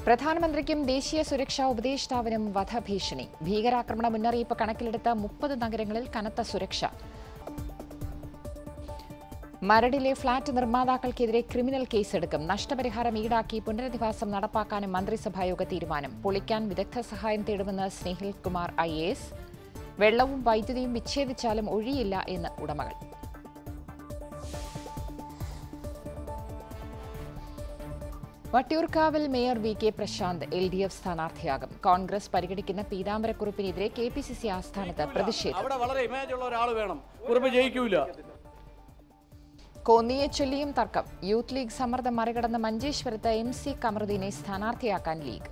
പ്രധാനമന്ത്രിക്കും ദേശീയ സുരക്ഷാ ഉപദേഷ്ടാവിനും വധഭീഷണി ഭീകരാക്രമണ മുന്നറിയിപ്പ് കണക്കിലെടുത്ത മുപ്പത് നഗരങ്ങളിൽ കനത്ത സുരക്ഷ മരടിലെ ഫ്ളാറ്റ് നിർമ്മാതാക്കൾക്കെതിരെ ക്രിമിനൽ കേസെടുക്കും നഷ്ടപരിഹാരം ഈടാക്കി പുനരധിവാസം നടപ്പാക്കാനും മന്ത്രിസഭായോഗ തീരുമാനം പൊളിക്കാൻ വിദഗ്ധ സഹായം തേടുമെന്ന് സ്നേഹിൽ കുമാർ ഐ വെള്ളവും വൈദ്യുതിയും വിച്ഛേദിച്ചാലും ഒഴിയില്ല എന്ന് ഉടമകൾ വട്ടിയൂർക്കാവിൽ mayor V K Prashanth L D F സ്ഥാനാർത്ഥിയാകും കോൺഗ്രസ് പരിഗണിക്കുന്ന പീതാംബരക്കുറിപ്പിനെതിരെ കെ പി സി സി ആസ്ഥാനത്ത് പ്രതിഷേധം അവിടെ വളരെ ഇമേജ് ഉള്ള ഒരാൾ വേണം കുറിപ്പ് ജയിക്കൂല കോന്നിയെ ചൊല്ലിയും തർക്കം യൂത്ത് ലീഗ് സമ്മർദ്ദം മറികടന്ന് മഞ്ചേശ്വരത്ത് എം സി കമറുദ്ദീനെ സ്ഥാനാർത്ഥിയാക്കാൻ ലീഗ്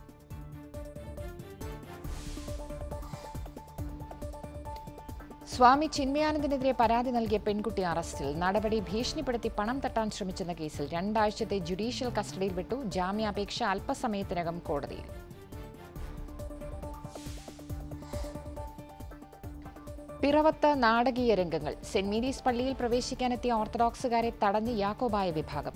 സ്വാമി ചിന്മയാനന്ദനെതിരെ പരാതി നൽകിയ പെൺകുട്ടി അറസ്റ്റിൽ നടപടി ഭീഷണിപ്പെടുത്തി പണം തട്ടാൻ ശ്രമിച്ചെന്ന കേസിൽ രണ്ടാഴ്ചത്തെ ജുഡീഷ്യൽ കസ്റ്റഡിയിൽ വിട്ടു ജാമ്യാപേക്ഷ അല്പസമയത്തിനകം കോടതിയിൽ പിറവത്ത് നാടകീയ രംഗങ്ങൾ സെന്റ് മേരീസ് പള്ളിയിൽ പ്രവേശിക്കാനെത്തിയ ഓർത്തഡോക്സുകാരെ തടഞ്ഞ് യാക്കോബായ വിഭാഗം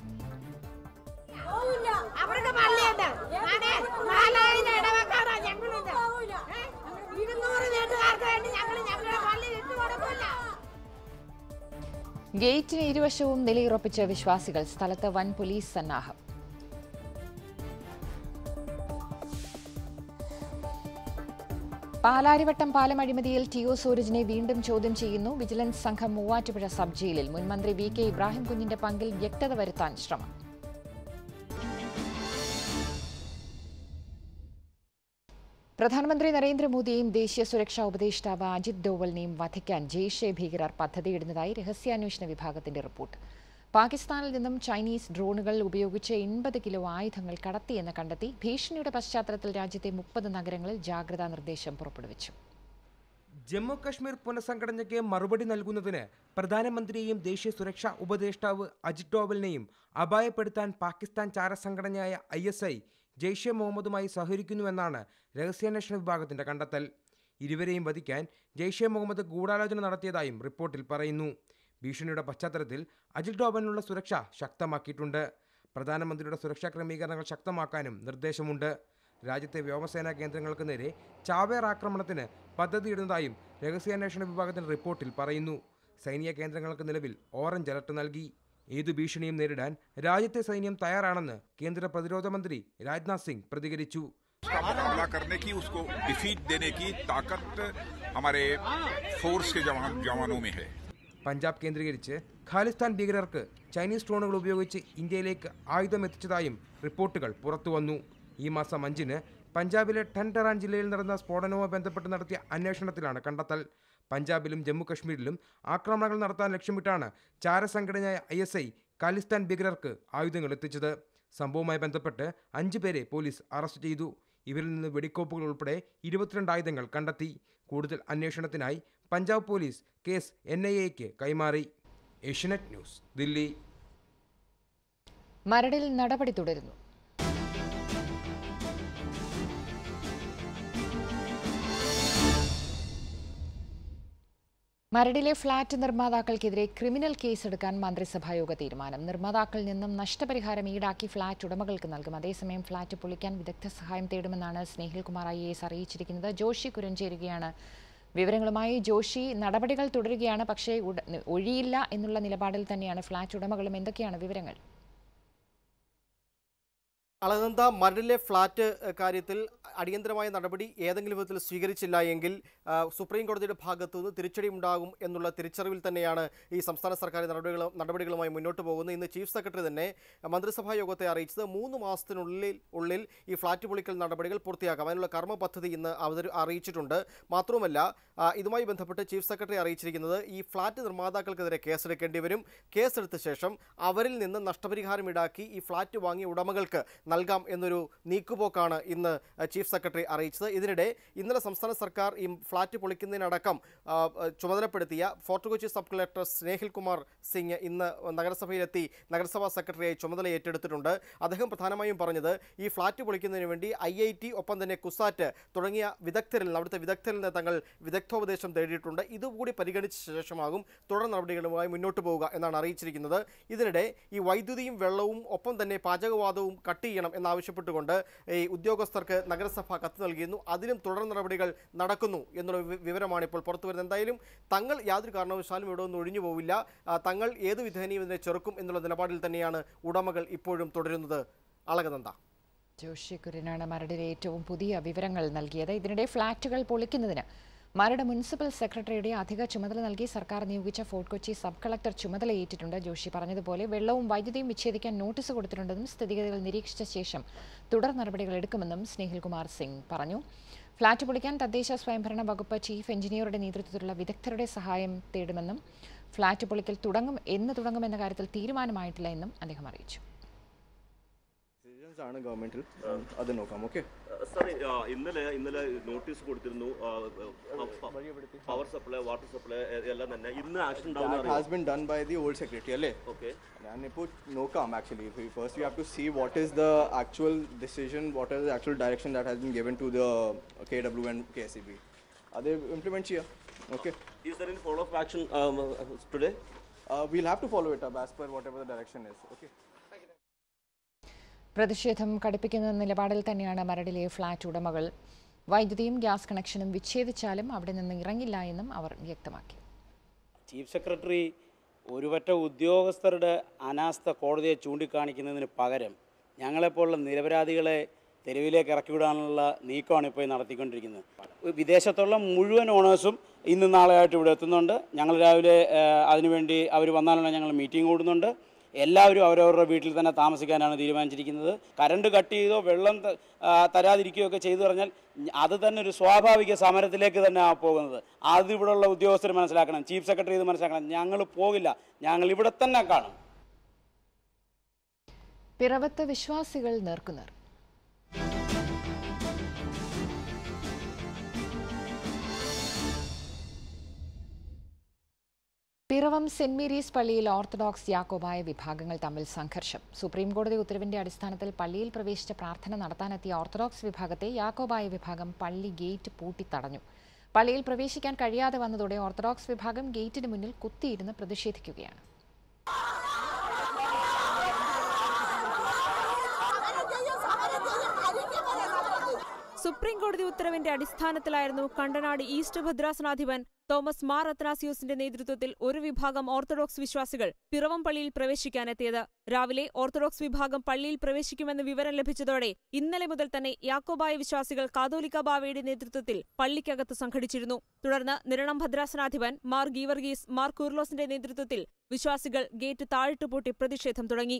അവർക്ക് പള്ളിയുണ്ട് അതെ നാലായിരം ഇടവക്കാരാ ഞങ്ങളുണ്ട് ഏ? ഇരുന്നൂറ് വീട്ടുകാർക്ക് വേണ്ടി ഞങ്ങൾ ഞങ്ങളുടെ പള്ളി വിട്ടു കൊടുക്കില്ല ഗേറ്റിന് ഇരുവശവും നിലയുറപ്പിച്ച വിശ്വാസികൾ സ്ഥലത്ത് വൻ പോലീസ് സന്നാഹം പാലാരിവട്ടം പാലം അഴിമതിയിൽ ടി ഒ സൂരജിനെ വീണ്ടും ചോദ്യം ചെയ്യുന്നു വിജിലൻസ് സംഘം മൂവാറ്റുപുഴ സബ് ജയിലിൽ മുൻമന്ത്രി വി കെ ഇബ്രാഹിം കുഞ്ഞിന്റെ പങ്കിൽ വ്യക്തത വരുത്താൻ ശ്രമം പ്രധാനമന്ത്രി നരേന്ദ്രമോദിയെയും ദേശീയ സുരക്ഷാ ഉപദേഷ്ടാവ് അജിത് ഡോവലിനെയും വധിക്കാൻ ജെയ്ഷെ ഭീകരർ പദ്ധതിയിടുന്നതായി രഹസ്യാന്വേഷണ വിഭാഗത്തിന്റെ റിപ്പോർട്ട് പാകിസ്ഥാനിൽ നിന്നും ചൈനീസ് ഡ്രോണുകൾ ഉപയോഗിച്ച് എൺപത് കിലോ ആയുധങ്ങൾ കടത്തിയെന്ന് കണ്ടെത്തി ഭീഷണിയുടെ പശ്ചാത്തലത്തിൽ രാജ്യത്തെ മുപ്പത് നഗരങ്ങളിൽ ജാഗ്രതാ നിർദ്ദേശം പുറപ്പെടുവിച്ചു ജമ്മു കശ്മീർ പുനഃസംഘടനയ്ക്ക് മറുപടി നൽകുന്നതിന് പ്രധാനമന്ത്രിയെയും ദേശീയ സുരക്ഷാ ഉപദേഷ്ടാവ് അജിത് ഡോവലിനെയും അപായപ്പെടുത്താൻ പാകിസ്ഥാൻ ചാരസംഘടനയായ ഐ എസ് ഐ ജെയ്ഷെ മുഹമ്മദുമായി സഹകരിക്കുന്നുവെന്നാണ് രഹസ്യാന്വേഷണ വിഭാഗത്തിന്റെ കണ്ടെത്തൽ ഇരുവരെയും വധിക്കാൻ ജെയ്ഷെ മുഹമ്മദ് ഗൂഢാലോചന നടത്തിയതായും റിപ്പോർട്ടിൽ പറയുന്നു ഭീഷണിയുടെ പശ്ചാത്തലത്തിൽ അജിത് ഡോവലിനുള്ള സുരക്ഷ ശക്തമാക്കിയിട്ടുണ്ട് പ്രധാനമന്ത്രിയുടെ സുരക്ഷാ ക്രമീകരണങ്ങൾ ശക്തമാക്കാനും നിർദ്ദേശമുണ്ട് രാജ്യത്തെ വ്യോമസേനാ കേന്ദ്രങ്ങൾക്ക് നേരെ ചാവേർ ആക്രമണത്തിന് പദ്ധതിയിടുന്നതായും രഹസ്യാന്വേഷണ വിഭാഗത്തിന്റെ റിപ്പോർട്ടിൽ പറയുന്നു സൈനിക കേന്ദ്രങ്ങൾക്ക് നിലവിൽ ഓറഞ്ച് അലർട്ട് നൽകി ഏതു ഭീഷണിയും നേരിടാൻ രാജ്യത്തെ സൈന്യം തയ്യാറാണെന്ന് കേന്ദ്ര പ്രതിരോധ മന്ത്രി രാജ്നാഥ് സിംഗ് പ്രതികരിച്ചു उसका मुकाबला करने की उसको डिफीट देने की ताकत हमारे फोर्स के जवान जवानों में है പഞ്ചാബ് കേന്ദ്രീകരിച്ച് ഖാലിസ്ഥാൻ ഭീകരർക്ക് ചൈനീസ് ഡ്രോണുകൾ ഉപയോഗിച്ച് ഇന്ത്യയിലേക്ക് ആയുധം എത്തിച്ചതായും റിപ്പോർട്ടുകൾ പുറത്തുവന്നു ഈ മാസം അഞ്ചിന് പഞ്ചാബിലെ ടൻ ടെറാൻ ജില്ലയിൽ നടന്ന സ്ഫോടനവുമായി ബന്ധപ്പെട്ട് നടത്തിയ അന്വേഷണത്തിലാണ് കണ്ടെത്തൽ പഞ്ചാബിലും ജമ്മു കശ്മീരിലും ആക്രമണങ്ങൾ നടത്താൻ ലക്ഷ്യമിട്ടാണ് ചാരസംഘടനയായ ഐ എസ് ഐ ഖാലിസ്ഥാൻ ഭീകരർക്ക് ആയുധങ്ങൾ എത്തിച്ചത് സംഭവവുമായി ബന്ധപ്പെട്ട് അഞ്ചു പേരെ പോലീസ് അറസ്റ്റ് ചെയ്തു ഇവരിൽ നിന്ന് വെടിക്കോപ്പുകൾ ഉൾപ്പെടെ ഇരുപത്തിരണ്ട് ആയുധങ്ങൾ കണ്ടെത്തി കൂടുതൽ അന്വേഷണത്തിനായി Punjab police case N I എക്ക് കൈമാറി ഏഷ്യനെറ്റ് ന്യൂസ് ദില്ലി മരടിൽ നടപടി തുടരുന്നു മരടിലെ ഫ്ളാറ്റ് നിർമ്മാതാക്കൾക്കെതിരെ ക്രിമിനൽ കേസെടുക്കാൻ മന്ത്രിസഭായോഗ തീരുമാനം നിർമ്മാതാക്കളിൽ നിന്നും നഷ്ടപരിഹാരം ഈടാക്കി ഫ്ളാറ്റ് ഉടമകൾക്ക് നൽകും അതേസമയം ഫ്ളാറ്റ് പൊളിക്കാൻ വിദഗ്ധ സഹായം തേടുമെന്നാണ് സ്നേഹിൽ കുമാർ ഐ എസ് അറിയിച്ചിരിക്കുന്നത് ജോഷി കുരഞ്ചേരുകയാണ് വിവരങ്ങളുമായി ജോഷി നടപടികൾ തുടരുകയാണ് പക്ഷേ ഉട- ഒഴിയില്ല എന്നുള്ള നിലപാടിൽ തന്നെയാണ് ഫ്ളാറ്റ് ഉടമകളും എന്തൊക്കെയാണ് വിവരങ്ങൾ അളകന്ത മരടിലെ ഫ്ളാറ്റ് ഏഹ്, കാര്യത്തിൽ അടിയന്തരമായ നടപടി ഏതെങ്കിലും വിധത്തിൽ സ്വീകരിച്ചില്ല എങ്കിൽ ആ, സുപ്രീം കോടതിയുടെ ഭാഗത്തു നിന്ന് തിരിച്ചടി ഉണ്ടാകും എന്നുള്ള തിരിച്ചറിവിൽ തന്നെയാണ് ഈ സംസ്ഥാന സർക്കാർ നടപടികൾ നടപടികളുമായി മുന്നോട്ട് പോകുന്നത് ഇന്ന് ചീഫ് സെക്രട്ടറി തന്നെ മന്ത്രിസഭാ യോഗത്തെ അറിയിച്ചത് മൂന്ന് മാസത്തിനുള്ളിൽ ഉള്ളിൽ ഈ ഫ്ളാറ്റ് പൊളിക്കൽ നടപടികൾ പൂർത്തിയാക്കാം അതിനുള്ള കർമ്മ പദ്ധതി ഇന്ന് അവതരി അറിയിച്ചിട്ടുണ്ട് മാത്രവുമല്ല ആ, ഇതുമായി ബന്ധപ്പെട്ട് ചീഫ് സെക്രട്ടറി അറിയിച്ചിരിക്കുന്നത് ഈ ഫ്ളാറ്റ് നിർമ്മാതാക്കൾക്കെതിരെ കേസെടുക്കേണ്ടി വരും കേസെടുത്ത ശേഷം അവരിൽ നിന്ന് നഷ്ടപരിഹാരം ഈടാക്കി ഈ ഫ്ളാറ്റ് വാങ്ങിയ ഉടമകൾക്ക് നൽകാം എന്നൊരു നീക്കുപോക്കാണ് ഇന്ന് ചീഫ് സെക്രട്ടറി അറിയിച്ചത് ഇതിനിടെ ഇന്നലെ സംസ്ഥാന സർക്കാർ ഈ ഫ്ളാറ്റ് പൊളിക്കുന്നതിനടക്കം ആ, ചുമതലപ്പെടുത്തിയ ഫോർട്ട് കൊച്ചി സബ് കളക്ടർ സ്നേഹിൽ കുമാർ സിംഗ് ഇന്ന് നഗരസഭയിലെത്തി നഗരസഭാ സെക്രട്ടറിയായി ചുമതല ഏറ്റെടുത്തിട്ടുണ്ട് അദ്ദേഹം പ്രധാനമായും പറഞ്ഞത് ഈ ഫ്ളാറ്റ് പൊളിക്കുന്നതിന് വേണ്ടി ഐ ഐ ടി ഒപ്പം തന്നെ കുസാറ്റ് തുടങ്ങിയ വിദഗ്ധരിൽ നിന്ന് അവിടുത്തെ വിദഗ്ധരിൽ നിന്ന് തങ്ങൾ വിദഗ്ധോപദേശം തേടിയിട്ടുണ്ട് ഇതുകൂടി പരിഗണിച്ച ശേഷമാകും തുടർ നടപടികളുമായി മുന്നോട്ട് പോവുക എന്നാണ് അറിയിച്ചിരിക്കുന്നത് ഇതിനിടെ ഈ വൈദ്യുതിയും വെള്ളവും ഒപ്പം തന്നെ പാചകവാതവും കട്ട് ചെയ്യണം എന്നാവശ്യപ്പെട്ടുകൊണ്ട് ഈ ഉദ്യോഗസ്ഥർക്ക് നഗരസഭ കത്ത് നൽകിയിരുന്നു അതിനും തുടർ നടപടികൾ നടക്കുന്നു എന്നുള്ള വി- വിവരമാണ് ഇപ്പോൾ പുറത്തു വരുന്നത് എന്തായാലും തങ്ങൾ യാതൊരു കാരണവശാലും ഇവിടെ ഒന്നും ഒഴിഞ്ഞു പോവില്ല ആ, തങ്ങൾ ഏത് വിധേനയും ഇതിനെ ചെറുക്കും എന്നുള്ള നിലപാടിൽ തന്നെയാണ് ഉടമകൾ ഇപ്പോഴും തുടരുന്നത് അളകനന്ദ ജോഷി കുര്യനാണ് മരടിലെ ഏറ്റവും പുതിയ വിവരങ്ങൾ നൽകിയത് ഇതിനിടെ ഫ്ളാറ്റുകൾ പൊളിക്കുന്നതിന് മരട് മുനിസിപ്പൽ സെക്രട്ടറിയുടെ അധിക ചുമതല നൽകി സർക്കാർ നിയോഗിച്ച ഫോർട്ട് കൊച്ചി സബ് കളക്ടർ ചുമതലയേറ്റിട്ടുണ്ട് ജോഷി പറഞ്ഞതുപോലെ വെള്ളവും വൈദ്യുതിയും വിച്ഛേദിക്കാൻ നോട്ടീസ് കൊടുത്തിട്ടുണ്ടെന്നും സ്ഥിതിഗതികൾ നിരീക്ഷിച്ച ശേഷം തുടർ നടപടികൾ എടുക്കുമെന്നും സ്നേഹിൽകുമാർ സിംഗ് പറഞ്ഞു ഫ്ളാറ്റ് പൊളിക്കാൻ തദ്ദേശ സ്വയംഭരണ വകുപ്പ് ചീഫ് എഞ്ചിനീയറുടെ നേതൃത്വത്തിലുള്ള വിദഗ്ധരുടെ സഹായം തേടുമെന്നും ഫ്ളാറ്റ് പൊളിക്കൽ തുടങ്ങും എന്ന് തുടങ്ങുമെന്ന കാര്യത്തിൽ തീരുമാനമായിട്ടില്ല എന്നും അദ്ദേഹം അറിയിച്ചു ഡിസിഷൻസ് ആണ് ഗവൺമെന്റിൽ അത് നോക്കാം ഓക്കെ സാറേ ആ, ഇന്നലെ ഇന്നലെ നോട്ടീസ് കൊടുത്തിരുന്നു പവർ സപ്ലൈ വാട്ടർ സപ്ലൈ എല്ലാം തന്നെ ഇന്ന് ആക്ഷൻ ഉണ്ടാവുന്ന has been done by the old secretary അല്ലേ ഓക്കെ ഞാനിപ്പോൾ നോക്കാം actually first you have to see what is the actual decision what is the actual direction that has been given to the K W and K S E B അത് implement ചെയ്യാം okay is there in follow up action today will have to follow it up as per whatever the direction is okay പ്രതിഷേധം കടുപ്പിക്കുന്ന നിലപാടിൽ തന്നെയാണ് മരടിലെ flat ഉടമകൾ വൈദ്യുതിയും gas കണക്ഷനും വിച്ഛേദിച്ചാലും അവിടെ നിന്ന് ഇറങ്ങില്ല എന്നും അവർ വ്യക്തമാക്കി ചീഫ് സെക്രട്ടറി ഒരുപറ്റ ഉദ്യോഗസ്ഥരുടെ അനാസ്ഥ കോടതിയെ ചൂണ്ടിക്കാണിക്കുന്നതിന് പകരം ഞങ്ങളെപ്പോലുള്ള നിരപരാധികളെ തെരുവിലേക്ക് ഇറക്കിവിടാനുള്ള നീക്കമാണ് ഇപ്പോൾ ഈ നടത്തിക്കൊണ്ടിരിക്കുന്നത് വിദേശത്തുള്ള മുഴുവൻ ഓണേഴ്സും ഇന്ന് നാളെയായിട്ട് ഇവിടെ എത്തുന്നുണ്ട് ഞങ്ങൾ രാവിലെ ആ, അതിനുവേണ്ടി അവർ വന്നാലുള്ള ഞങ്ങൾ മീറ്റിംഗ് കൂടുന്നുണ്ട് എല്ലാവരും അവരവരുടെ വീട്ടിൽ തന്നെ താമസിക്കാനാണ് തീരുമാനിച്ചിരിക്കുന്നത് കറണ്ട് കട്ട് ചെയ്തോ വെള്ളം ത- ആ, തരാതിരിക്കുകയോ ഒക്കെ ചെയ്തു പറഞ്ഞാൽ അത് തന്നെ ഒരു സ്വാഭാവിക സമരത്തിലേക്ക് തന്നെ ആ പോകുന്നത് അത് ഇവിടെയുള്ള ഉദ്യോഗസ്ഥർ മനസ്സിലാക്കണം ചീഫ് സെക്രട്ടറി ഇത് മനസ്സിലാക്കണം ഞങ്ങൾ പോകില്ല ഞങ്ങൾ ഇവിടെ തന്നെ കാണും പിറവത്ത് വിശ്വാസികൾ നേർക്കുനേർ പിറവം സെന്റ് മേരീസ് പള്ളിയിൽ ഓർത്തഡോക്സ് യാക്കോബായ വിഭാഗങ്ങൾ തമ്മിൽ സംഘർഷം സുപ്രീം കോടതി ഉത്തരവിന്റെ അടിസ്ഥാനത്തിൽ പള്ളിയിൽ പ്രവേശിച്ച പ്രാർത്ഥന നടത്താനെത്തിയ ഓർത്തഡോക്സ് വിഭാഗത്തെ യാക്കോബായ വിഭാഗം പള്ളി ഗേറ്റ് പൂട്ടി തടഞ്ഞു പള്ളിയിൽ പ്രവേശിക്കാൻ കഴിയാതെ വന്നതോടെ ഓർത്തഡോക്സ് വിഭാഗം ഗേറ്റിന് മുന്നിൽ കുത്തിയിരുന്ന് പ്രതിഷേധിക്കുകയാണ് സുപ്രീം കോടതി ഉത്തരവിന്റെ അടിസ്ഥാനത്തിലായിരുന്നു കണ്ടനാട് ഈസ്റ്റ് ഭദ്രാസനാധിപൻ തോമസ് മാർ അത്രാസിയോസിന്റെ നേതൃത്വത്തിൽ ഒരു വിഭാഗം ഓർത്തഡോക്സ് വിശ്വാസികൾ പിറവം പള്ളിയിൽ പ്രവേശിക്കാനെത്തിയത് രാവിലെ ഓർത്തഡോക്സ് വിഭാഗം പള്ളിയിൽ പ്രവേശിക്കുമെന്ന് വിവരം ലഭിച്ചതോടെ ഇന്നലെ മുതൽ തന്നെ യാക്കോബായ വിശ്വാസികൾ കാതോലിക്ക ബാവയുടെ നേതൃത്വത്തിൽ പള്ളിക്കകത്ത് സംഘടിച്ചിരുന്നു തുടർന്ന് നിരണം ഭദ്രാസനാധിപൻ മാർ ഗീവർഗീസ് മാർ കുർലോസിന്റെ നേതൃത്വത്തിൽ വിശ്വാസികൾ ഗേറ്റ് താഴിട്ട് പൂട്ടി പ്രതിഷേധം തുടങ്ങി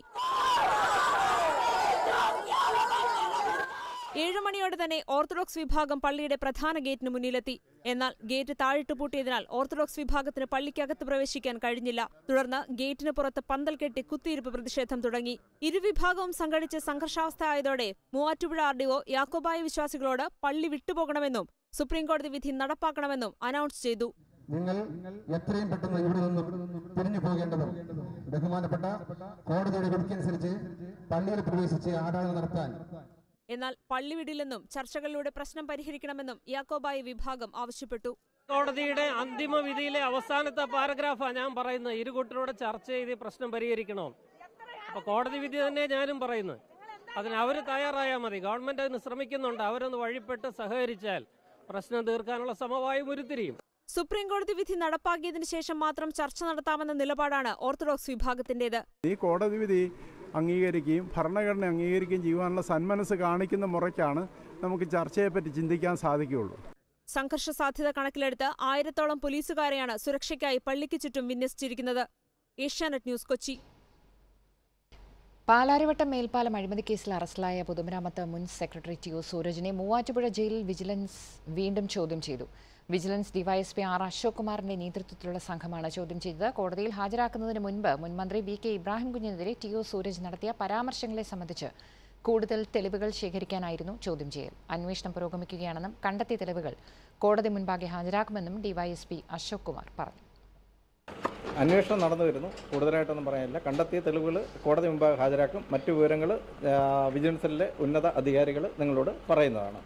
ഏഴു മണിയോടെ തന്നെ ഓർത്തഡോക്സ് വിഭാഗം പള്ളിയുടെ പ്രധാന ഗേറ്റിന് മുന്നിലെത്തി എന്നാൽ ഗേറ്റ് താഴിട്ട് പൂട്ടിയതിനാൽ ഓർത്തഡോക്സ് വിഭാഗത്തിന് പള്ളിക്കകത്ത് പ്രവേശിക്കാൻ കഴിഞ്ഞില്ല തുടർന്ന് ഗേറ്റിന് പുറത്ത് പന്തൽ കെട്ടി കുത്തിയിരിപ്പ് പ്രതിഷേധം തുടങ്ങി ഇരുവിഭാഗവും സംഘടിച്ച് സംഘർഷാവസ്ഥ ആയതോടെ Muvattupuzha R D O Yakobaya വിശ്വാസികളോട് പള്ളി വിട്ടുപോകണമെന്നും സുപ്രീംകോടതി വിധി നടപ്പാക്കണമെന്നും അനൗൺസ് ചെയ്തു നിങ്ങൾ എത്രയും പെട്ടെന്ന് ഇവിടെ നിന്നും പിരിഞ്ഞു പോകേണ്ടവർ ബഹുമാനപ്പെട്ട കോടതിയുടെ വിധിക്കനുസരിച്ച് പള്ളിയിൽ പ്രവേശിച്ച് ആരാധന നടത്താൻ എന്നാൽ പള്ളി വിടില്ലെന്നും ചർച്ചകളിലൂടെ പ്രശ്നം പരിഹരിക്കണമെന്നും യാക്കോബായ വിഭാഗം ആവശ്യപ്പെട്ടു കോടതിയുടെ അന്തിമ വിധിയിലെ അവസാനത്തെ പാരഗ്രാഫാണ് ഞാൻ പറയുന്നത് ഇരു കൂട്ടരോട് ചർച്ച ചെയ്ത് ഈ പ്രശ്നം പരിഹരിക്കണം അപ്പൊ കോടതി വിധി തന്നെ ഞാനും പറയുന്നത് അതിന് അവർ തയ്യാറായാൽ മതി ഗവൺമെന്റ് അതിന് ശ്രമിക്കുന്നുണ്ട് അവരൊന്ന് വഴിപ്പെട്ട് സഹകരിച്ചാൽ പ്രശ്നം തീർക്കാനുള്ള സമവായം ഉരുത്തിരിയും സുപ്രീംകോടതി വിധി നടപ്പാക്കിയതിനു ശേഷം മാത്രം ചർച്ച നടത്താമെന്ന നിലപാടാണ് ഓർത്തഡോക്സ് വിഭാഗത്തിന്റേത് ഈ കോടതി വിധി അംഗീകരിക്കുകയും ഭരണഘടന അംഗീകരിക്കുകയും ചെയ്യുവാനുള്ള സന്മനസ് കാണിക്കുന്ന മുറയ്ക്കാണ് നമുക്ക് ചർച്ചയെപ്പറ്റി ചിന്തിക്കാൻ സാധിക്കുകയുള്ളൂ സംഘർഷ സാധ്യത കണക്കിലെടുത്ത് ആയിരത്തോളം പോലീസുകാരെയാണ് സുരക്ഷയ്ക്കായി പള്ളിക്ക് ചുറ്റും വിന്യസിച്ചിരിക്കുന്നത് ഏഷ്യാനെറ്റ് ന്യൂസ് കൊച്ചി പാലാരിവട്ടം മേൽപ്പാലം അഴിമതി കേസിൽ അറസ്റ്റിലായ പൊതുമരാമത്ത് മുൻ സെക്രട്ടറി ടി ഒ സൂരജിനെ മൂവാറ്റുപുഴ ജയിലിൽ വിജിലൻസ് വീണ്ടും ചോദ്യം ചെയ്തു വിജിലൻസ് ഡിവൈഎസ്പി ആർ അശോക് കുമാറിന്റെ നേതൃത്വത്തിലുള്ള സംഘമാണ് ചോദ്യം ചെയ്തത് കോടതിയിൽ ഹാജരാക്കുന്നതിന് മുൻപ് മുൻമന്ത്രി വി കെ ഇബ്രാഹിം കുഞ്ഞിനെതിരെ ടി ഒ സൂരജ് നടത്തിയ പരാമർശങ്ങളെ സംബന്ധിച്ച് കൂടുതൽ തെളിവുകൾ ശേഖരിക്കാനായിരുന്നു ചോദ്യം ചെയ്യൽ അന്വേഷണം പുരോഗമിക്കുകയാണെന്നും കണ്ടെത്തിയ തെളിവുകൾ കോടതി മുൻപാകെ ഹാജരാക്കുമെന്നും ഡിവൈഎസ്പി അശോക് കുമാർ പറഞ്ഞു അന്വേഷണം നടന്നു വരുന്നു കൂടുതലായിട്ടൊന്നും പറയാനില്ല കണ്ടെത്തിയ തെളിവുകൾ കോടതി മുമ്പാകെ ഹാജരാക്കും മറ്റു വിവരങ്ങൾ വിജിലൻസിലെ ഉന്നത അധികാരികൾ നിങ്ങളോട് പറയുന്നതാണ്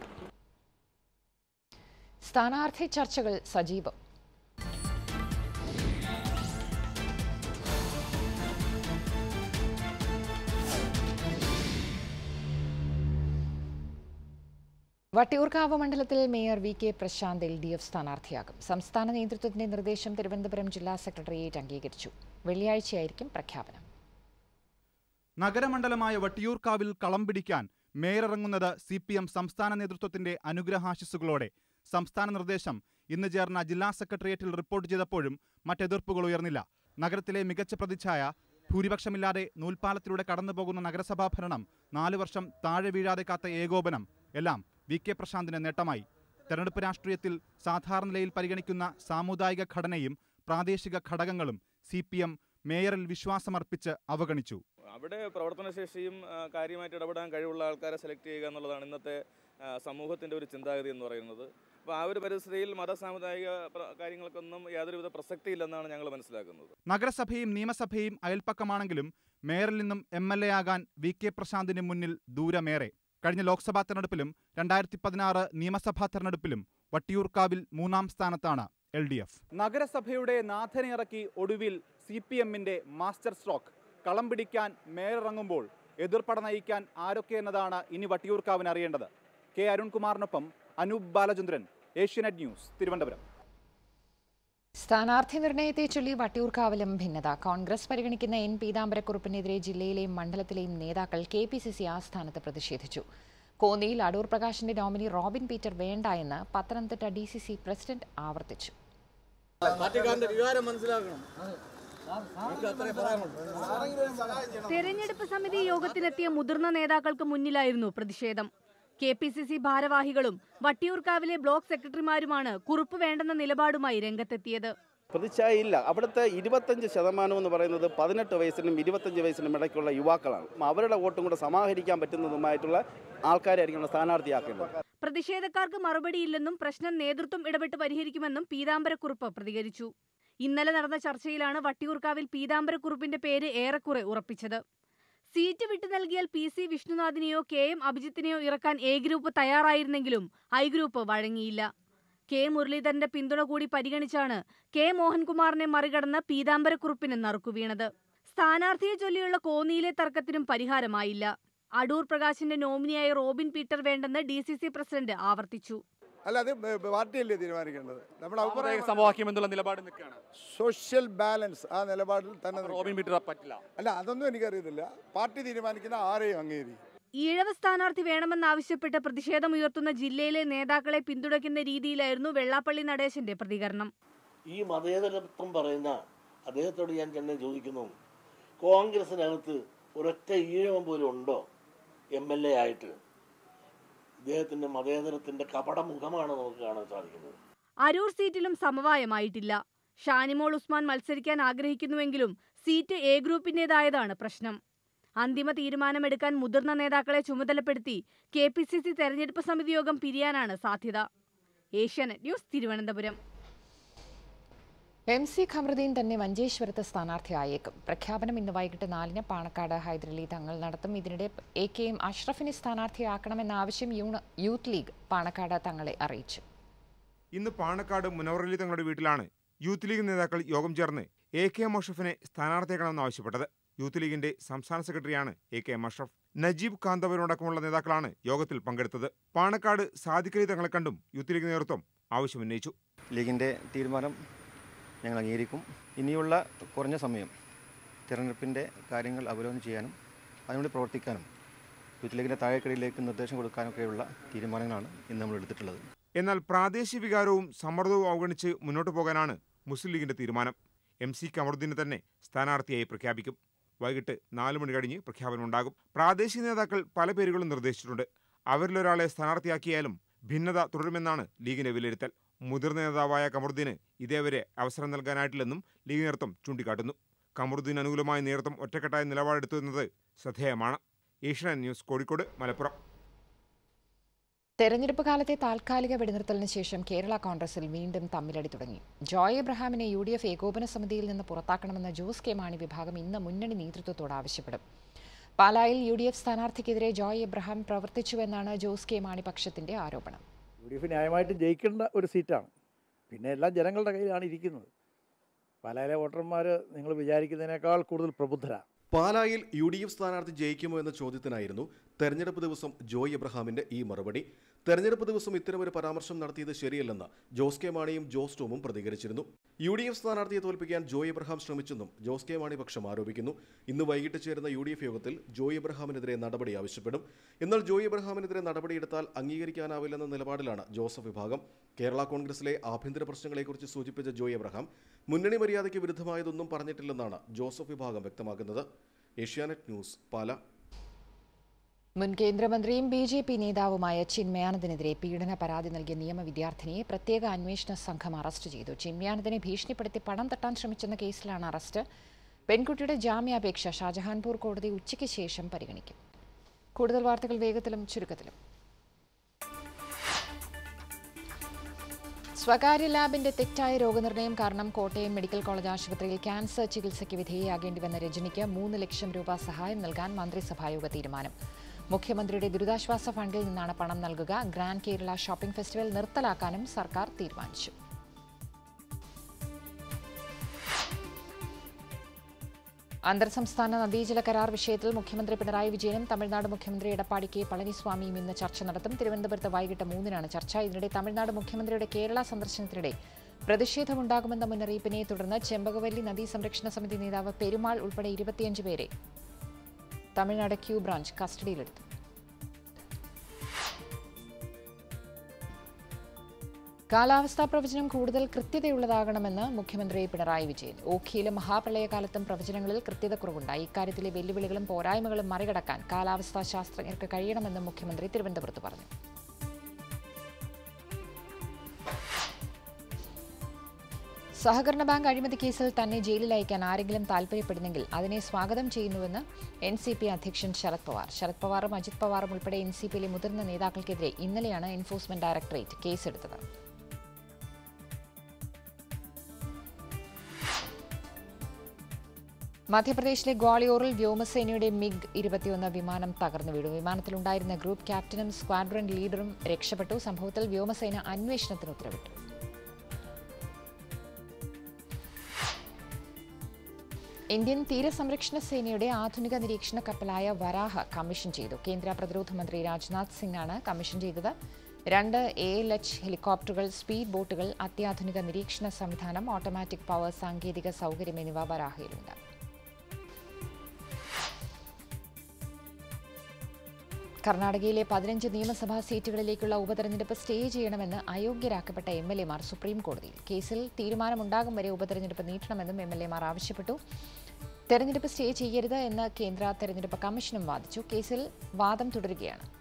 സ്ഥാനാർത്ഥി ചർച്ചകൾ സജീവം വട്ടിയൂർക്കാവ് മണ്ഡലത്തിൽ mayor V K Prashanth L D F സ്ഥാനാർത്ഥിയാകും സംസ്ഥാന നേതൃത്വത്തിന്റെ നിർദ്ദേശം തിരുവനന്തപുരം ജില്ലാ സെക്രട്ടേറിയറ്റ് അംഗീകരിച്ചു വെള്ളിയാഴ്ചയായിരിക്കും പ്രഖ്യാപനം നഗരമണ്ഡലമായ വട്ടിയൂർക്കാവിൽ കളം പിടിക്കാൻ മേയറിറങ്ങുന്നത് സി പി എം സംസ്ഥാന നേതൃത്വത്തിന്റെ അനുഗ്രഹാശിസ്സുകളോടെ സംസ്ഥാന നിർദ്ദേശം ഇന്ന് ചേർന്ന ജില്ലാ സെക്രട്ടേറിയറ്റിൽ റിപ്പോർട്ട് ചെയ്തപ്പോഴും മറ്റെതിർപ്പുകൾ ഉയർന്നില്ല നഗരത്തിലെ മികച്ച പ്രതിച്ഛായ ഭൂരിപക്ഷമില്ലാതെ നൂൽപ്പാലത്തിലൂടെ കടന്നുപോകുന്ന നഗരസഭാ ഭരണം നാലു വർഷം താഴെ വീഴാതെ കാത്ത ഏകോപനം എല്ലാം വി കെ പ്രശാന്തിന് നേട്ടമായി തെരഞ്ഞെടുപ്പ് രാഷ്ട്രീയത്തിൽ സാധാരണ നിലയിൽ പരിഗണിക്കുന്ന സാമുദായിക ഘടനയും പ്രാദേശിക ഘടകങ്ങളും സി പി എം മേയറിൽ വിശ്വാസമർപ്പിച്ച് അവഗണിച്ചു അവിടെ പ്രവർത്തനശേഷിയും ആ, കാര്യമായിട്ട് ഇടപെടാൻ കഴിവുള്ള ആൾക്കാരെ സെലക്ട് ചെയ്യുക എന്നുള്ളതാണ് ഇന്നത്തെ ആ, സമൂഹത്തിൻ്റെ ഒരു ചിന്താഗതി എന്ന് പറയുന്നത് അപ്പോൾ ആ ഒരു പരിസ്ഥിതിയിൽ മത സാമുദായിക പ്ര- കാര്യങ്ങൾക്കൊന്നും യാതൊരുവിധ പ്രസക്തിയില്ലെന്നാണ് ഞങ്ങൾ മനസ്സിലാക്കുന്നത് നഗരസഭയും നിയമസഭയും അയൽപ്പക്കമാണെങ്കിലും മേയറിൽ നിന്നും എം എൽ എ ആകാൻ വി കെ പ്രശാന്തിന് മുന്നിൽ ദൂരമേറെ കഴിഞ്ഞ ലോക്സഭാ തെരഞ്ഞെടുപ്പിലും രണ്ടായിരത്തി പതിനാറ് നിയമസഭാ തെരഞ്ഞെടുപ്പിലും വട്ടിയൂർക്കാവിൽ മൂന്നാം സ്ഥാനത്താണ് എൽ ഡി എഫ് നഗരസഭയുടെ നാഥനെ ഇറക്കി ഒടുവിൽ സി പി എമ്മിന്റെ മാസ്റ്റർ സ്ട്രോക്ക് കളം പിടിക്കാൻ മേയറിറങ്ങുമ്പോൾ എതിർപ്പട നയിക്കാൻ ആരൊക്കെ എന്നതാണ് ഇനി വട്ടിയൂർക്കാവിന് അറിയേണ്ടത് കെ അരുൺകുമാറിനൊപ്പം അനൂപ് ബാലചന്ദ്രൻ ഏഷ്യനെറ്റ് ന്യൂസ് തിരുവനന്തപുരം സ്ഥാനാർത്ഥി നിർണയത്തെ ചൊല്ലി വട്ടിയൂർക്കാവിലും ഭിന്നത കോൺഗ്രസ് പരിഗണിക്കുന്ന എൻ പീതാംബരക്കുറുപ്പിനെതിരെ ജില്ലയിലെയും മണ്ഡലത്തിലെയും നേതാക്കൾ കെ പി സി സി ആസ്ഥാനത്ത് പ്രതിഷേധിച്ചു കോന്നിയിൽ അടൂർ പ്രകാശിന്റെ നോമിനി റോബിൻ പീറ്റർ വേണ്ട എന്ന് Pathanamthitta D C C president ആവർത്തിച്ചു പാർട്ടിക്കാരന്റെ വികാരം മനസ്സിലാക്കണം എനിക്ക് അത്രേ പറയാനുള്ളൂ തെരഞ്ഞെടുപ്പ് സമിതി യോഗത്തിനെത്തിയ മുതിർന്ന നേതാക്കൾക്ക് മുന്നിലായിരുന്നു പ്രതിഷേധം കെ പി സി സി ഭാരവാഹികളും വട്ടിയൂർക്കാവിലെ ബ്ലോക്ക് സെക്രട്ടറിമാരുമാണ് കുറിപ്പ് വേണ്ടെന്ന നിലപാടുമായി രംഗത്തെത്തിയത് പ്രതിച്ഛായയില്ല അവിടുത്തെ ഇരുപത്തഞ്ച് ശതമാനം എന്ന് പറയുന്നത് പതിനെട്ട് വയസ്സിനും ഇരുപത്തഞ്ച് വയസ്സിനും ഇടയ്ക്കുള്ള യുവാക്കളാണ് അവരുടെ വോട്ടും കൂടെ സമാഹരിക്കാൻ പറ്റുന്നതുമായിട്ടുള്ള ആൾക്കാരായിരിക്കും നമ്മൾ സ്ഥാനാർത്ഥിയാക്കേണ്ടത് പ്രതിഷേധക്കാർക്ക് മറുപടിയില്ലെന്നും പ്രശ്നം നേതൃത്വം ഇടപെട്ട് പരിഹരിക്കുമെന്നും പീതാംബരക്കുറുപ്പ് പ്രതികരിച്ചു ഇന്നലെ നടന്ന ചർച്ചയിലാണ് വട്ടിയൂർക്കാവിൽ പീതാംബരക്കുറുപ്പിന്റെ പേര് ഏറെക്കുറെ ഉറപ്പിച്ചത് സീറ്റ് വിട്ടു നൽകിയാൽ പി സി വിഷ്ണുനാഥിനെയോ കെ എം അഭിജിത്തിനെയോ ഇറക്കാൻ എ ഗ്രൂപ്പ് തയ്യാറായിരുന്നെങ്കിലും ഐ ഗ്രൂപ്പ് വഴങ്ങിയില്ല കെ മുരളീധരന്റെ പിന്തുണ കൂടി പരിഗണിച്ചാണ് കെ മോഹൻകുമാറിനെ മറികടന്ന് പീതാംബരക്കുറുപ്പിന് നറുക്കുവീണത് സ്ഥാനാർത്ഥിയെ ചൊല്ലിയുള്ള കോന്നിയിലെ തർക്കത്തിനും പരിഹാരമായില്ല അടൂർ പ്രകാശിന്റെ നോമിനിയായ റോബിൻ പീറ്റർ വേണ്ടെന്ന് ഡി സി സി പ്രസിഡന്റ് ആവർത്തിച്ചു അല്ല അത് ബ- ബ- പാർട്ടിയല്ലേ തീരുമാനിക്കേണ്ടത് നമ്മുടെ അഭിപ്രായം സമവാക്യം എന്നുള്ള നിലപാട് നിൽക്കുകയാണ് സോഷ്യൽ ബാലൻസ് ആ നിലപാടിൽ തന്നെ റോബിൻ പീറ്റർ പറ്റില്ല അല്ല അതൊന്നും എനിക്കറിയത്തില്ല പാർട്ടി തീരുമാനിക്കുന്ന ആരെയും അംഗീകരിക്കും ഈഴവ സ്ഥാനാർത്ഥി വേണമെന്നാവശ്യപ്പെട്ട് പ്രതിഷേധമുയർത്തുന്ന ജില്ലയിലെ നേതാക്കളെ പിന്തുണയ്ക്കുന്ന രീതിയിലായിരുന്നു വെള്ളാപ്പള്ളി നടേശന്റെ പ്രതികരണം ഈ മതേതരത്വം പറയുന്ന അദ്ദേഹത്തോട് ഞാൻ തന്നെ ചോദിക്കുന്നു കോൺഗ്രസിനകത്ത് ഒരൊറ്റ ഈഴവം പോലും ഉണ്ടോ എം എൽ എ ആയിട്ട് ഇദ്ദേഹത്തിന്റെ മതേതരത്തിന്റെ കപടമുഖമാണ് നമുക്ക് കാണാൻ സാധിക്കുന്നത് അരൂർ സീറ്റിലും സമവായമായിട്ടില്ല ഷാനിമോൾ ഉസ്മാൻ മത്സരിക്കാൻ ആഗ്രഹിക്കുന്നുവെങ്കിലും സീറ്റ് എ ഗ്രൂപ്പിന്റേതായതാണ് പ്രശ്നം അന്തിമ തീരുമാനമെടുക്കാൻ മുതിർന്ന നേതാക്കളെ ചുമതലപ്പെടുത്തി കെ പി സി സി തെരഞ്ഞെടുപ്പ് സമിതി യോഗം പിരിയാനാണ് സാധ്യത Asianet news Thiruvananthapuram M C Kamaruddin തന്നെ മഞ്ചേശ്വരത്ത് സ്ഥാനാർത്ഥിയായേക്കും പ്രഖ്യാപനം ഇന്ന് വൈകിട്ട് നാലിന് പാണക്കാട് ഹൈദരലി തങ്ങൾ നടത്തും ഇതിനിടെ എ കെ എം അഷ്റഫിനെ സ്ഥാനാർത്ഥിയാക്കണമെന്ന ആവശ്യം യൂണ- യൂത്ത് ലീഗ് പാണക്കാട് തങ്ങളെ അറിയിച്ചു ഇന്ന് പാണക്കാട് മുനവറലി തങ്ങളുടെ വീട്ടിലാണ് യൂത്ത് ലീഗ് നേതാക്കൾ യോഗം ചേർന്ന് എ കെ എം അഷ്റഫിനെ സ്ഥാനാർത്ഥിയാക്കണമെന്ന് ആവശ്യപ്പെട്ടത് യൂത്ത് ലീഗിന്റെ സംസ്ഥാന സെക്രട്ടറിയാണ് A K M Ashraf Najeeb കാന്തവരോടക്കമുള്ള നേതാക്കളാണ് യോഗത്തിൽ പങ്കെടുത്തത് പാണക്കാട് സാദിഖലി തങ്ങളെ കണ്ടും യൂത്ത് ലീഗ് നേതൃത്വം ആവശ്യമുന്നയിച്ചു ലീഗിൻ്റെ തീരുമാനം ഞങ്ങൾ അംഗീകരിക്കും ഇനിയുള്ള കുറഞ്ഞ സമയം തിരഞ്ഞെടുപ്പിൻ്റെ കാര്യങ്ങൾ അവലോകനം ചെയ്യാനും അതിനുവേണ്ടി പ്രവർത്തിക്കാനും യൂത്ത് ലീഗിൻ്റെ താഴേക്കടിയിലേക്ക് നിർദ്ദേശം കൊടുക്കാനൊക്കെയുള്ള തീരുമാനങ്ങളാണ് ഇന്ന് നമ്മൾ എടുത്തിട്ടുള്ളത് എന്നാൽ പ്രാദേശിക വികാരവും സമ്മർദ്ദവും അവഗണിച്ച് മുന്നോട്ടു പോകാനാണ് മുസ്ലിം ലീഗിന്റെ തീരുമാനം എം സി കമറുദ്ദീനെ തന്നെ സ്ഥാനാർത്ഥിയായി പ്രഖ്യാപിക്കും വൈകിട്ട് നാല് മണി കഴിഞ്ഞ് പ്രഖ്യാപനമുണ്ടാകും പ്രാദേശിക നേതാക്കൾ പല പേരുകളും നിർദ്ദേശിച്ചിട്ടുണ്ട് അവരിലൊരാളെ സ്ഥാനാർത്ഥിയാക്കിയാലും ഭിന്നത തുടരുമെന്നാണ് ലീഗിന്റെ വിലയിരുത്തൽ മുതിർന്ന നേതാവായ കമറുദ്ദീന് ഇതേവരെ അവസരം നൽകാനായിട്ടില്ലെന്നും ലീഗ് നേതൃത്വം ചൂണ്ടിക്കാട്ടുന്നു കമറുദ്ദീൻ അനുകൂലമായ നേതൃത്വം ഒറ്റക്കെട്ടായ നിലപാടെടുത്തു എന്നത് ശ്രദ്ധേയമാണ് ഏഷ്യൻ ന്യൂസ് കോഴിക്കോട് മലപ്പുറം തെരഞ്ഞെടുപ്പ് കാലത്തെ താൽക്കാലിക വെടിനിർത്തലിന് ശേഷം കേരള കോൺഗ്രസിൽ വീണ്ടും തമ്മിലടി തുടങ്ങി ജോയ് എബ്രഹാമിനെ യു ഡി എഫ് ഏകോപന സമിതിയിൽ നിന്ന് പുറത്താക്കണമെന്ന ജോസ് കെ മാണി വിഭാഗം ഇന്ന് മുന്നണി നേതൃത്വത്തോട് ആവശ്യപ്പെടും പാലായിൽ യു ഡി എഫ് സ്ഥാനാർത്ഥിക്കെതിരെ ജോയ് എബ്രഹാം പ്രവർത്തിച്ചുവെന്നാണ് ജോസ് കെ മാണി പക്ഷത്തിന്റെ ആരോപണം യു ഡി എഫ് ന്യായമായിട്ട് ജയിക്കേണ്ട ഒരു സീറ്റാണ് പിന്നെ എല്ലാം ജനങ്ങളുടെ കയ്യിലാണ് ഇരിക്കുന്നത് പാലായിലെ വോട്ടർമാർ നിങ്ങൾ വിചാരിക്കുന്നതിനേക്കാൾ കൂടുതൽ പ്രബുദ്ധരാണ് പാലായിൽ യു ഡി എഫ് സ്ഥാനാർത്ഥി ജയിക്കുമോ എന്ന ചോദ്യത്തിനായിരുന്നു തെരഞ്ഞെടുപ്പ് ദിവസം ജോയ് എബ്രഹാമിന്റെ ഈ മറുപടി തെരഞ്ഞെടുപ്പ് ദിവസം ഇത്തരമൊരു പരാമർശം നടത്തിയത് ശരിയല്ലെന്ന് ജോസ് കെ മാണിയും ജോസ് ടോമും പ്രതികരിച്ചിരുന്നു യു ഡി എഫ് സ്ഥാനാർത്ഥിയെ തോൽപ്പിക്കാൻ ജോയ് എബ്രഹാം ശ്രമിച്ചെന്നും ജോസ് കെ മാണി പക്ഷം ആരോപിക്കുന്നു ഇന്ന് വൈകിട്ട് ചേരുന്ന യു ഡി എഫ് യോഗത്തിൽ ജോയ് എബ്രഹാമിനെതിരെ നടപടി ആവശ്യപ്പെടും എന്നാൽ ജോയ് എബ്രഹാമിനെതിരെ നടപടിയെടുത്താൽ അംഗീകരിക്കാനാവില്ലെന്ന നിലപാടിലാണ് ജോസഫ് വിഭാഗം കേരള കോൺഗ്രസിലെ ആഭ്യന്തര പ്രശ്നങ്ങളെക്കുറിച്ച് സൂചിപ്പിച്ച ജോയ് എബ്രഹാം മുന്നണി മര്യാദയ്ക്ക് വിരുദ്ധമായതൊന്നും പറഞ്ഞിട്ടില്ലെന്നാണ് ജോസഫ് വിഭാഗം വ്യക്തമാക്കുന്നത് ഏഷ്യാനെറ്റ് ന്യൂസ് പാല മുൻ കേന്ദ്രമന്ത്രിയും ബി ജെ പി നേതാവുമായ ചിന്മയാനന്ദനെതിരെ പീഡന പരാതി നൽകിയ നിയമ വിദ്യാർത്ഥിനിയെ പ്രത്യേക അന്വേഷണ സംഘം അറസ്റ്റ് ചെയ്തു ചിന്മയാനന്ദനെ ഭീഷണിപ്പെടുത്തി പണം തട്ടാൻ ശ്രമിച്ചെന്ന കേസിലാണ് അറസ്റ്റ് പെൺകുട്ടിയുടെ ജാമ്യാപേക്ഷ ഷാജഹാൻപൂർ കോടതി ഉച്ചയ്ക്ക് ശേഷം പരിഗണിക്കും കൂടുതൽ വാർത്തകൾ വേഗത്തിലും ചുരുക്കത്തിലും സ്വകാര്യ ലാബിന്റെ തെറ്റായ രോഗനിർണയം കാരണം കോട്ടയം മെഡിക്കൽ കോളേജ് ആശുപത്രിയിൽ ക്യാൻസർ ചികിത്സയ്ക്ക് വിധേയയാകേണ്ടി വന്ന രജനിക്ക് മൂന്ന് ലക്ഷം രൂപ സഹായം നൽകാൻ മന്ത്രിസഭായോഗ തീരുമാനം മുഖ്യമന്ത്രിയുടെ ദുരിതാശ്വാസ ഫണ്ടിൽ നിന്നാണ് പണം നൽകുക ഗ്രാൻഡ് കേരള ഷോപ്പിംഗ് ഫെസ്റ്റിവൽ നിർത്തലാക്കാനും സർക്കാർ തീരുമാനിച്ചു അന്തർ സംസ്ഥാന നദീജല കരാർ വിഷയത്തിൽ മുഖ്യമന്ത്രി പിണറായി വിജയനും തമിഴ്നാട് മുഖ്യമന്ത്രി എടപ്പാടി കെ പളനിസ്വാമിയും ഇന്ന് ചർച്ച നടത്തും തിരുവനന്തപുരത്ത് വൈകിട്ട് മൂന്നിനാണ് ചർച്ച ഇതിനിടെ തമിഴ്നാട് മുഖ്യമന്ത്രിയുടെ കേരള സന്ദർശനത്തിനിടെ പ്രതിഷേധമുണ്ടാകുമെന്ന മുന്നറിയിപ്പിനെ തുടർന്ന് ചെമ്പകവല്ലി നദീ സംരക്ഷണ സമിതി നേതാവ് പെരുമാൾ ഉൾപ്പെടെ ഇരുപത്തിയഞ്ച് പേരെ തമിഴ്നാട് ക്യൂ ബ്രാഞ്ച് കസ്റ്റഡിയിലെടുത്തു കാലാവസ്ഥാ പ്രവചനം കൂടുതൽ കൃത്യതയുള്ളതാകണമെന്ന് മുഖ്യമന്ത്രി പിണറായി വിജയൻ ഓഖിയിലെ മഹാപ്രളയകാലത്തും പ്രവചനങ്ങളിൽ കൃത്യത കുറവുണ്ടായി ഇക്കാര്യത്തിലെ വെല്ലുവിളികളും പോരായ്മകളും മറികടക്കാൻ കാലാവസ്ഥാ ശാസ്ത്രജ്ഞർക്ക് കഴിയണമെന്നും മുഖ്യമന്ത്രി തിരുവനന്തപുരത്ത് പറഞ്ഞു സഹകരണ ബാങ്ക് അഴിമതി കേസിൽ തന്നെ ജയിലിൽ അയക്കാൻ ആരെങ്കിലും താൽപര്യപ്പെടുന്നെങ്കിൽ അതിനെ സ്വാഗതം ചെയ്യുന്നുവെന്ന് എൻ സി പി അധ്യക്ഷൻ ശരത് പവാർ ശരത് പവാറും അജിത് പവാറും ഉൾപ്പെടെ എൻ സി പിയിലെ മുതിർന്ന നേതാക്കൾക്കെതിരെ ഇന്നലെയാണ് എൻഫോഴ്സ്മെന്റ് ഡയറക്ടറേറ്റ് കേസെടുത്തത് മധ്യപ്രദേശിലെ ഗ്വാളിയോറിൽ വ്യോമസേനയുടെ മിഗ് ഇരുപത്തിയൊന്ന് വിമാനം തകർന്നു വീണു വിമാനത്തിലുണ്ടായിരുന്ന ഗ്രൂപ്പ് ക്യാപ്റ്റനും സ്ക്വാഡ്രൺ ലീഡറും രക്ഷപ്പെട്ടു സംഭവത്തിൽ വ്യോമസേന അന്വേഷണത്തിന് ഉത്തരവിട്ടു ഇന്ത്യൻ തീരസംരക്ഷണ സേനയുടെ ആധുനിക നിരീക്ഷണ കപ്പലായ വരാഹ കമ്മീഷൻ ചെയ്തു കേന്ദ്ര പ്രതിരോധ മന്ത്രി രാജ്നാഥ് സിംഗാണ് കമ്മീഷൻ ചെയ്തത് രണ്ട് എ എൽ എച്ച് ഹെലികോപ്റ്ററുകൾ സ്പീഡ് ബോട്ടുകൾ അത്യാധുനിക നിരീക്ഷണ സംവിധാനം ഓട്ടോമാറ്റിക് പവർ സാങ്കേതിക സൗകര്യം എന്നിവ വരാഹയിലുണ്ട് കർണാടകയിലെ പതിനഞ്ച് നിയമസഭാ സീറ്റുകളിലേക്കുള്ള ഉപതെരഞ്ഞെടുപ്പ് സ്റ്റേ ചെയ്യണമെന്ന് അയോഗ്യരാക്കപ്പെട്ട എം എൽ എമാർ സുപ്രീം കോടതിയിൽ കേസിൽ തീരുമാനമുണ്ടാകും വരെ ഉപതെരഞ്ഞെടുപ്പ് നീട്ടണമെന്നും എം എൽ എമാർ ആവശ്യപ്പെട്ടു തെരഞ്ഞെടുപ്പ് സ്റ്റേ ചെയ്യരുത് എന്ന് കേന്ദ്ര തെരഞ്ഞെടുപ്പ് കമ്മീഷനും വാദിച്ചു കേസിൽ വാദം തുടരുകയാണ്